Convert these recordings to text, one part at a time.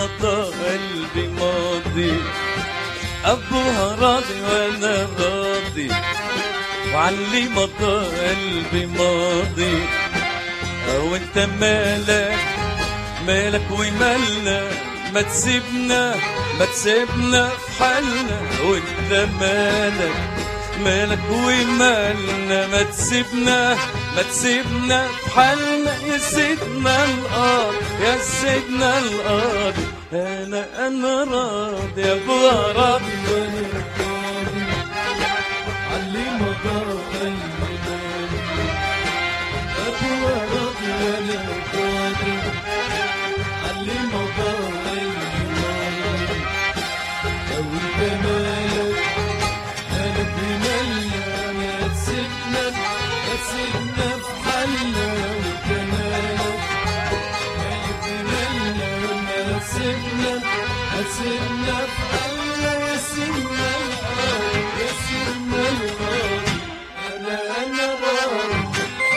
مضى قلبي ماضي أبوها راضي وأنا راضي وعلي مضى قلبي ماضي وانت مالك مالك ومالنا ما تسيبنا ما تسيبنا في حالنا وانت مالك مالك ومالنا ما تسيبنا ما تسيبنا في حالنا يا سيدنا القاضي يا سيدنا القاضي انا انا راضي يا ابو راضي وانا راضي علي مضى قلبي ابو راضي وانا راضي علي مضى قلبي لو انت مالك مالك بمالنا ما تسيبنا ما تسيبنا في حالنا وانت مالك مالك بمالنا ما تسيبنا ما تسيبنا في حالنا يا سيدنا القاضي يا سيدنا القاضي انا انا راضي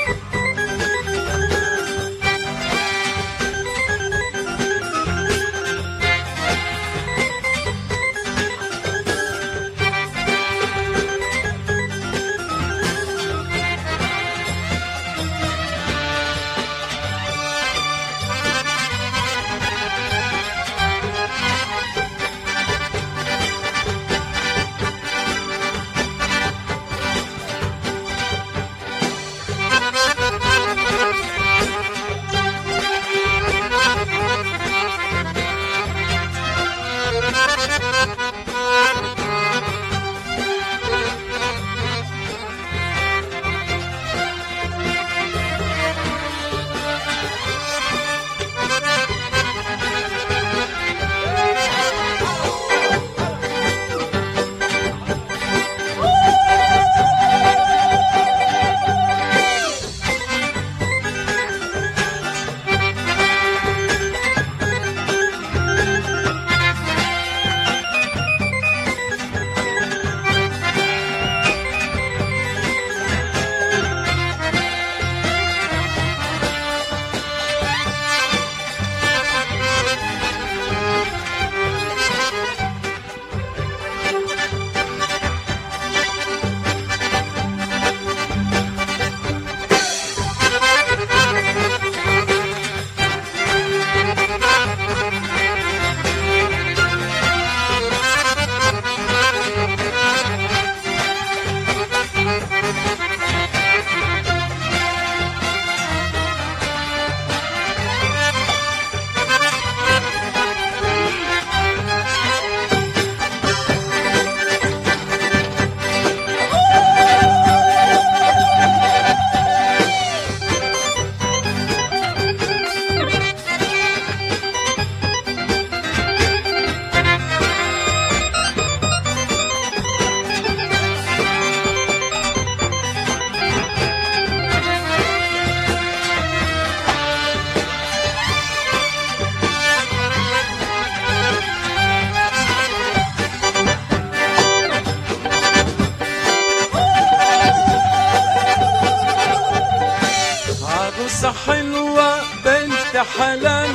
عروسة حلوة بنت حلال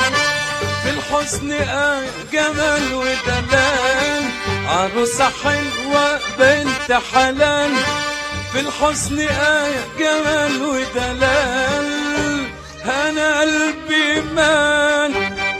في الحسن آية جمال ودلال عروسة حلوة بنت حلال في الحسن آية جمال ودلال أنا قلبي مان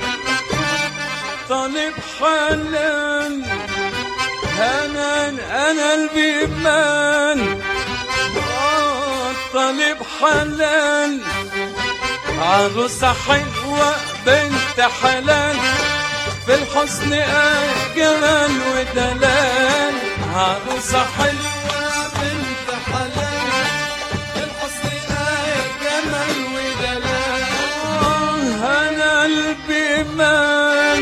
طالب حلال أنا أنا قلبي مان آه، طالب حلال عروسة حلوة بنت حلال في الحسن آية جمال ودلال عروسة حلوة بنت حلال في الحسن آية جمال ودلال آه، أنا قلبي مان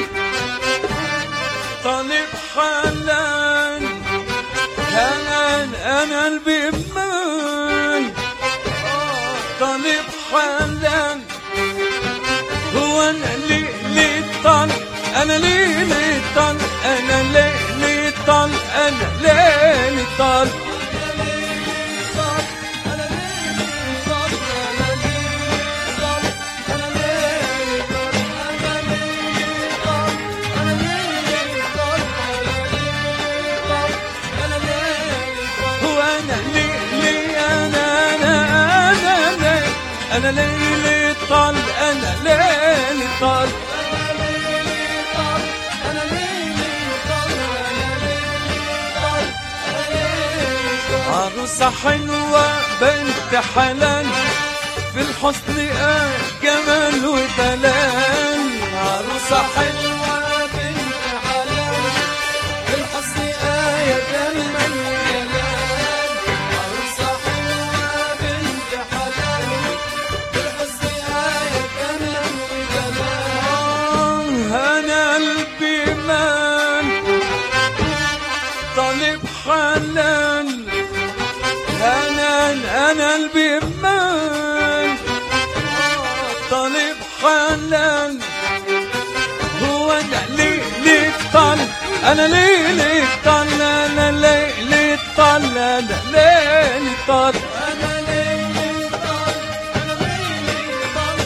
طالب حلال أنا أنا قلبي مان آه، طالب حلال هو انا ليه ليه طال انا ليه ليه طال انا ليه ليه طال انا ليه ليه طال انا ليلي طال انا ليلي طال عروسة حلوة بنت حلال في الحسن آه جمال ودلال عروسة حلوة بنت حلال في الحسن آية جمال ودلال عروسة حلوة بنت حلال في الحسن آية جمال ودلال أنا قلبي مان طالب حلال انا انا قلبي مان طالب حلال هو انا ليلي طال انا ليلي طال انا ليلي طال انا ليلي طال انا ليلي طال انا ليلي طال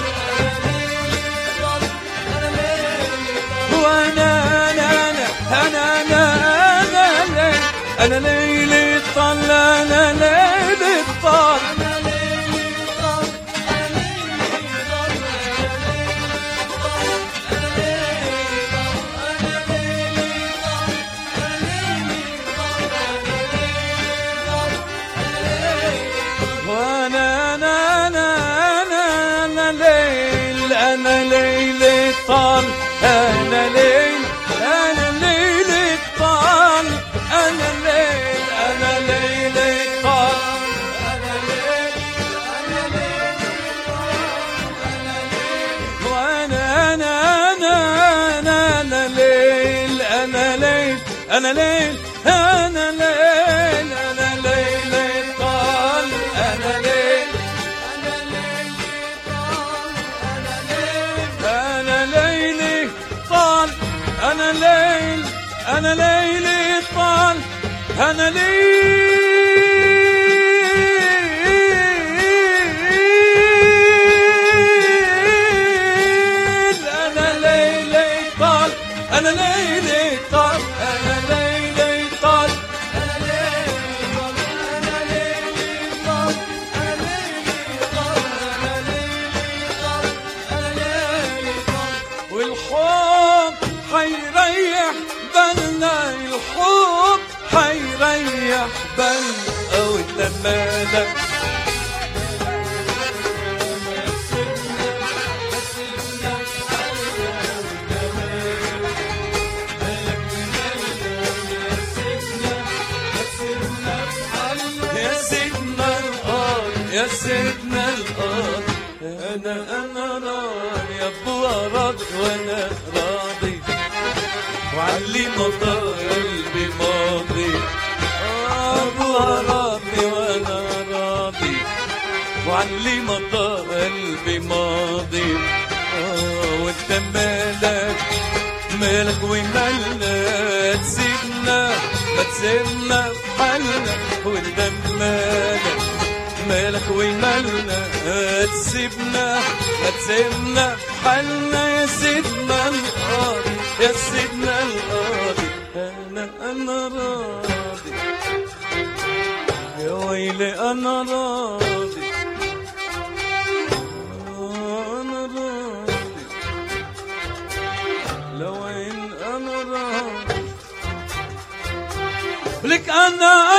انا ليلي طال وانا انا انا انا انا انا ليلي انا ليلي طال انا ليلي طال وانا انا انا انا انا ليل انا ليلي طال انا ليل انا ليلي طال انا ليل انا ليلي طال انا ليل انا ليلي وانا انا انا انا انا ليل انا ليل انا ليل انا ليل انا ليل طال انا ليل انا ليلي طال انا ليل انا ليلي طال انا ليل انا ليلي طال انا ليلي طال انا ليلي طال انا ليلي طال انا ليلي طال انا ليلي طال انا ليلي طال انا ليلي طال والحب حيريح بالنا الحب حيريح بالنا وتمالك يا سيدنا القاضي يا سيدنا القاضي انا انا راضي يا ابو راضي وانا راضي وعلي مطر قلبي ماضي ابو راضي وانا راضي وعلي مطر قلبي ماضي آه، وانت مالك مالك ومالنا تسيبنا ما تسيبنا في حالنا وانت مالك مالك ومالنا تسيبنا ما تسيبنا في حالنا يا سيدنا القاضي يا سيدنا القاضي انا انا راضي يا ويلي انا راضي انا راضي لو ان انا راضي لك انا